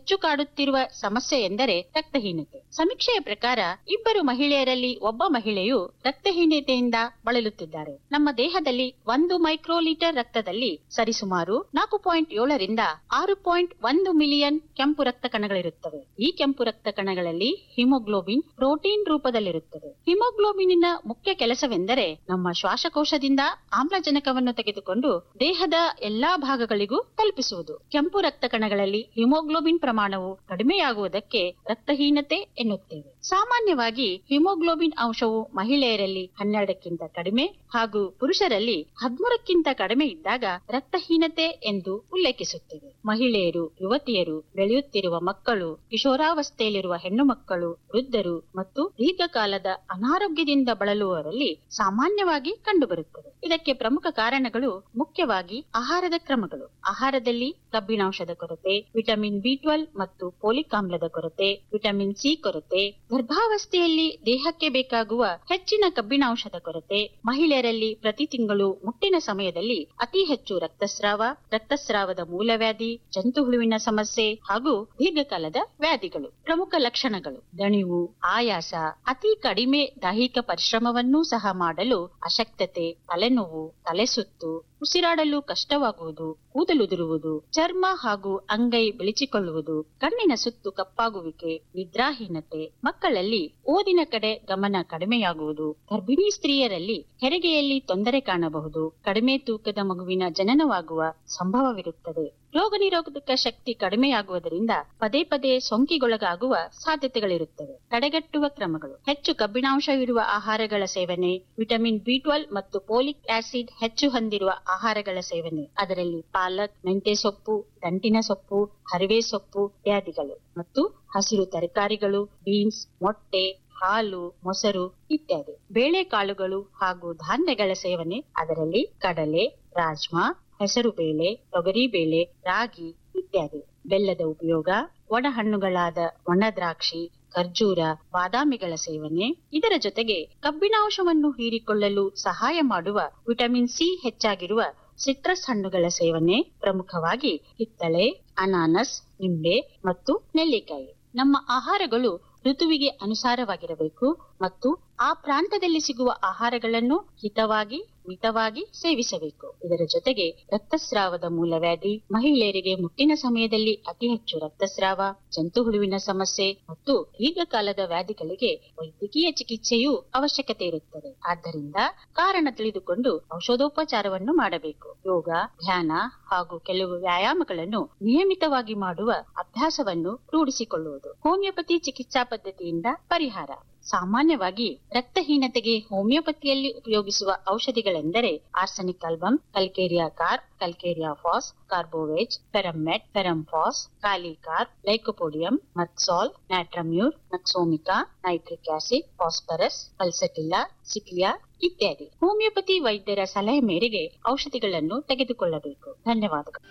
ಹೆಚ್ಚು ಕಾಡುತ್ತಿರುವ ಸಮಸ್ಯೆ ಎಂದರೆ ರಕ್ತಹೀನತೆ ಸಮೀಕ್ಷೆಯ ಪ್ರಕಾರ ಇಬ್ಬರು ಮಹಿಳೆಯರಲ್ಲಿ ಒಬ್ಬ ಮಹಿಳೆಯು ರಕ್ತಹೀನತೆಯಿಂದ ಬಳಲುತ್ತಿದ್ದಾರೆ ನಮ್ಮ ದೇಹದಲ್ಲಿ ಒಂದು ಮೈಕ್ರೋಲೀಟರ್ ರಕ್ತದಲ್ಲಿ ಸರಿಸುಮಾರು ನಾಲ್ಕು ಪಾಯಿಂಟ್ ಏಳರಿಂದ ಆರು ಪಾಯಿಂಟ್ ಒಂದು ಮಿಲಿಯನ್ ಕೆಂಪು ರಕ್ತ ಕಣಗಳಿರುತ್ತವೆ ಈ ಕೆಂಪು ರಕ್ತ ಕಣಗಳಲ್ಲಿ ಹಿಮೋಗ್ಲೋಬಿನ್ ಪ್ರೋಟೀನ್ ರೂಪದಲ್ಲಿರುತ್ತದೆ ಹಿಮೋಗ್ಲೋಬಿನಿನ ಮುಖ್ಯ ಕೆಲಸವೆಂದರೆ ನಮ್ಮ ಶ್ವಾಸಕೋಶದಿಂದ ಆಮ್ಲಜನಕವನ್ನು ತೆಗೆದುಕೊಂಡು ದೇಹದ ಎಲ್ಲಾ ಭಾಗಗಳಿಗೂ ತಲುಪಿಸುವುದು ಕೆಂಪು ರಕ್ತ ಕಣಗಳಲ್ಲಿ ಹಿಮೋಗ್ಲೋಬಿನ್ ಪ್ರಮಾಣವು ಕಡಿಮೆಯಾಗುವುದಕ್ಕೆ ರಕ್ತಹೀನತೆ ಎನ್ನುತ್ತೇವೆ ಸಾಮಾನ್ಯವಾಗಿ ಹಿಮೋಗ್ಲೋಬಿನ್ ಅಂಶವು ಮಹಿಳೆಯರಲ್ಲಿ ಹನ್ನೆರಡಕ್ಕಿಂತ ಕಡಿಮೆ ಹಾಗೂ ಪುರುಷರಲ್ಲಿ ಹದಿಮೂರಕ್ಕಿಂತ ಕಡಿಮೆ ಇದ್ದಾಗ ರಕ್ತಹೀನತೆ ಎಂದು ಉಲ್ಲೇಖಿಸುತ್ತೇವೆ ಮಹಿಳೆಯರು ಯುವತಿಯರು ಬೆಳೆಯುತ್ತಿರುವ ಮಕ್ಕಳು ಕಿಶೋರಾವಸ್ಥೆಯಲ್ಲಿರುವ ಹೆಣ್ಣು ಮಕ್ಕಳು ವೃದ್ಧರು ಮತ್ತು ದೀರ್ಘಕಾಲದ ಅನಾರೋಗ್ಯದಿಂದ ಬಳಲುವವರಲ್ಲಿ ಸಾಮಾನ್ಯವಾಗಿ ಕಂಡುಬರುತ್ತದೆ ಇದಕ್ಕೆ ಪ್ರಮುಖ ಕಾರಣಗಳು ಮುಖ್ಯವಾಗಿ ಆಹಾರದ ಕ್ರಮಗಳು ಆಹಾರದಲ್ಲಿ ಕಬ್ಬಿಣಾಂಶದ ಕೊರತೆ ವಿಟಮಿನ್ ಬಿ ಟ್ವೆಲ್ ಮತ್ತು ಪೋಲಿಕ್ ಆಮ್ಲದ ಕೊರತೆ ವಿಟಮಿನ್ ಸಿ ಕೊರತೆ ಗರ್ಭಾವಸ್ಥೆಯಲ್ಲಿ ದೇಹಕ್ಕೆ ಬೇಕಾಗುವ ಹೆಚ್ಚಿನ ಕಬ್ಬಿಣಾಂಶದ ಕೊರತೆ ಮಹಿಳೆಯರಲ್ಲಿ ಪ್ರತಿ ತಿಂಗಳು ಮುಟ್ಟಿನ ಸಮಯದಲ್ಲಿ ಅತಿ ಹೆಚ್ಚು ರಕ್ತಸ್ರಾವ ರಕ್ತಸ್ರಾವದ ಮೂಲವ್ಯಾಧಿ ಜಂತು ಹುಳುವಿನ ಸಮಸ್ಯೆ ಹಾಗೂ ದೀರ್ಘಕಾಲದ ವ್ಯಾಧಿಗಳು ಪ್ರಮುಖ ಲಕ್ಷಣಗಳು ದಣಿವು ಆಯಾಸ ಅತಿ ಕಡಿಮೆ ದೈಹಿಕ ಪರಿಶ್ರಮವನ್ನೂ ಸಹ ಮಾಡಲು ಅಶಕ್ತತೆ ತಲೆನೋವು ತಲೆಸುತ್ತು ಉಸಿರಾಡಲು ಕಷ್ಟವಾಗುವುದು ಕೂದಲುದುರುವುದು ಚರ್ಮ ಹಾಗೂ ಅಂಗೈ ಬೆಳಚಿಕೊಳ್ಳುವುದು ಕಣ್ಣಿನ ಸುತ್ತು ಕಪ್ಪಾಗುವಿಕೆ ನಿದ್ರಾಹೀನತೆ ಮಕ್ಕಳಲ್ಲಿ ಓದಿನ ಕಡೆ ಗಮನ ಕಡಿಮೆಯಾಗುವುದು ಗರ್ಭಿಣಿ ಸ್ತ್ರೀಯರಲ್ಲಿ ಹೆರಿಗೆಯಲ್ಲಿ ತೊಂದರೆ ಕಾಣಬಹುದು ಕಡಿಮೆ ತೂಕದ ಮಗುವಿನ ಜನನವಾಗುವ ಸಂಭವವಿರುತ್ತದೆ ರೋಗ ನಿರೋಧಕ ಶಕ್ತಿ ಕಡಿಮೆಯಾಗುವುದರಿಂದ ಪದೇ ಪದೇ ಸೋಂಕಿಗೊಳಗಾಗುವ ಸಾಧ್ಯತೆಗಳಿರುತ್ತವೆ ತಡೆಗಟ್ಟುವ ಕ್ರಮಗಳು ಹೆಚ್ಚು ಕಬ್ಬಿಣಾಂಶವಿರುವ ಆಹಾರಗಳ ಸೇವನೆ ವಿಟಮಿನ್ ಬಿ ಟ್ವೆಲ್ ಮತ್ತು ಪೋಲಿಕ್ ಆಸಿಡ್ ಹೆಚ್ಚು ಹೊಂದಿರುವ ಆಹಾರಗಳ ಸೇವನೆ ಅದರಲ್ಲಿ ಪಾಲಕ್ ಮೆಂತೆ ಸೊಪ್ಪು ದಂಟಿನ ಸೊಪ್ಪು ಹರಿವೆ ಸೊಪ್ಪು ಇತ್ಯಾದಿಗಳು ಮತ್ತು ಹಸಿರು ತರಕಾರಿಗಳು ಬೀನ್ಸ್ ಮೊಟ್ಟೆ ಹಾಲು ಮೊಸರು ಇತ್ಯಾದಿ ಬೇಳೆಕಾಳುಗಳು ಹಾಗೂ ಧಾನ್ಯಗಳ ಸೇವನೆ ಅದರಲ್ಲಿ ಕಡಲೆ ರಾಜ್ಮಾ ಹೆಸರು ಬೇಳೆ ತೊಗರಿ ಬೇಳೆ ರಾಗಿ ಇತ್ಯಾದಿ ಬೆಲ್ಲದ ಉಪಯೋಗ ಒಣ ಹಣ್ಣುಗಳಾದ ಒಣ ದ್ರಾಕ್ಷಿ ಖರ್ಜೂರ ಬಾದಾಮಿಗಳ ಸೇವನೆ ಇದರ ಜೊತೆಗೆ ಕಬ್ಬಿಣಾಂಶವನ್ನು ಹೀರಿಕೊಳ್ಳಲು ಸಹಾಯ ಮಾಡುವ ವಿಟಮಿನ್ ಸಿ ಹೆಚ್ಚಾಗಿರುವ ಸಿಟ್ರಸ್ ಹಣ್ಣುಗಳ ಸೇವನೆ ಪ್ರಮುಖವಾಗಿ ಕಿತ್ತಳೆ ಅನಾನಸ್ ನಿಂಬೆ ಮತ್ತು ನೆಲ್ಲಿಕಾಯಿ ನಮ್ಮ ಆಹಾರಗಳು ಋತುವಿಗೆ ಅನುಸಾರವಾಗಿರಬೇಕು ಮತ್ತು ಆ ಪ್ರಾಂತದಲ್ಲಿ ಸಿಗುವ ಆಹಾರಗಳನ್ನು ಹಿತವಾಗಿ ಮಿತವಾಗಿ ಸೇವಿಸಬೇಕು ಇದರ ಜೊತೆಗೆ ರಕ್ತಸ್ರಾವದ ಮೂಲವ್ಯಾಧಿ ಮಹಿಳೆಯರಿಗೆ ಮುಟ್ಟಿನ ಸಮಯದಲ್ಲಿ ಅತಿ ಹೆಚ್ಚು ರಕ್ತಸ್ರಾವ ಜಂತು ಹುಳುವಿನ ಸಮಸ್ಯೆ ಮತ್ತು ದೀರ್ಘಕಾಲದ ವ್ಯಾಧಿಗಳಿಗೆ ವೈದ್ಯಕೀಯ ಚಿಕಿತ್ಸೆಯೂ ಅವಶ್ಯಕತೆ ಇರುತ್ತದೆ ಆದ್ದರಿಂದ ಕಾರಣ ತಿಳಿದುಕೊಂಡು ಔಷಧೋಪಚಾರವನ್ನು ಮಾಡಬೇಕು ಯೋಗ ಧ್ಯಾನ ಹಾಗೂ ಕೆಲವು ವ್ಯಾಯಾಮಗಳನ್ನು ನಿಯಮಿತವಾಗಿ ಮಾಡುವ ಅಭ್ಯಾಸವನ್ನು ರೂಢಿಸಿಕೊಳ್ಳುವುದು ಹೋಮಿಯೋಪತಿ ಚಿಕಿತ್ಸಾ ಪದ್ಧತಿಯಿಂದ ಪರಿಹಾರ ಸಾಮಾನ್ಯವಾಗಿ ರಕ್ತಹೀನತೆಗೆ ಹೋಮಿಯೋಪತಿಯಲ್ಲಿ ಉಪಯೋಗಿಸುವ ಔಷಧಿಗಳೆಂದರೆ arsenic album calcarea carb calcarea phos carbo veg ferrum met ferrum phos kali carb lycopodium ನಕ್ಸಾಲ್ natrum mur nux vomica nitric acid phosphorus pulsatilla ಸಿಕ್ಲಿಯಾ ಇತ್ಯಾದಿ ಹೋಮಿಯೋಪತಿ ವೈದ್ಯರ ಸಲಹೆ ಮೇರೆಗೆ ಔಷಧಿಗಳನ್ನು ತೆಗೆದುಕೊಳ್ಳಬೇಕು ಧನ್ಯವಾದಗಳು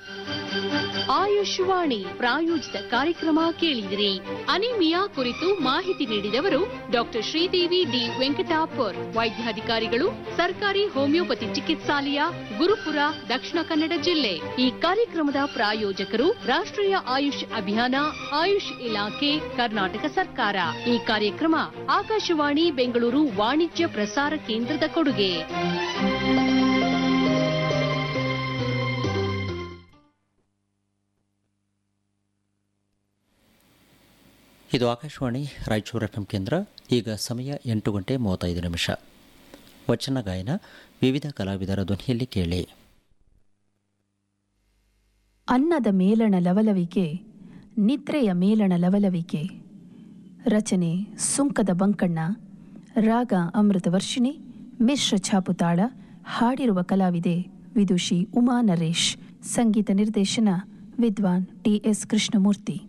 ಆಯುಷ್ವಾಣಿ ಪ್ರಾಯೋಜಿತ ಕಾರ್ಯಕ್ರಮ ಕೇಳಿದಿರಿ ಅನಿಮಿಯಾ ಕುರಿತು ಮಾಹಿತಿ ನೀಡಿದವರು ಡಾಕ್ಟರ್ ಶ್ರೀದೇವಿ ಡಿ ವೆಂಕಟಾಪುರ್ ವೈದ್ಯಾಧಿಕಾರಿಗಳು ಸರ್ಕಾರಿ ಹೋಮಿಯೋಪತಿ ಚಿಕಿತ್ಸಾಲಯ ಗುರುಪುರ ದಕ್ಷಿಣ ಕನ್ನಡ ಜಿಲ್ಲೆ ಈ ಕಾರ್ಯಕ್ರಮದ ಪ್ರಾಯೋಜಕರು ರಾಷ್ಟ್ರೀಯ ಆಯುಷ್ ಅಭಿಯಾನ ಆಯುಷ್ ಇಲಾಖೆ ಕರ್ನಾಟಕ ಸರ್ಕಾರ ಈ ಕಾರ್ಯಕ್ರಮ ಆಕಾಶವಾಣಿ ಬೆಂಗಳೂರು ವಾಣಿಜ್ಯ ಪ್ರಸಾರ ಕೇಂದ್ರದ ಕೊಡುಗೆ ಇದು ಆಕಾಶವಾಣಿ ರಾಯಚೂರು ಎಫ್ ಕೇಂದ್ರ ಈಗ ಸಮಯ ಎಂಟು ಗಂಟೆ ಮೂವತ್ತೈದು ನಿಮಿಷ ವಚನ ಗಾಯನ ವಿವಿಧ ಕಲಾವಿದರ ಧ್ವನಿಯಲ್ಲಿ ಕೇಳಿ ಅನ್ನದ ಮೇಲಣ ಲವಲವಿಕೆ ನಿದ್ರೆಯ ಮೇಲಣ ಲವಲವಿಕೆ ರಚನೆ ಸುಂಕದ ಬಂಕಣ್ಣ ರಾಗ ಅಮೃತವರ್ಷಿಣಿ ಮಿಶ್ರ ಛಾಪುತಾಳ ಹಾಡಿರುವ ಕಲಾವಿದೆ ವಿದುಷಿ ಉಮಾ ನರೇಶ್ ಸಂಗೀತ ನಿರ್ದೇಶನ ವಿದ್ವಾನ್ ಟಿ ಎಸ್ ಕೃಷ್ಣಮೂರ್ತಿ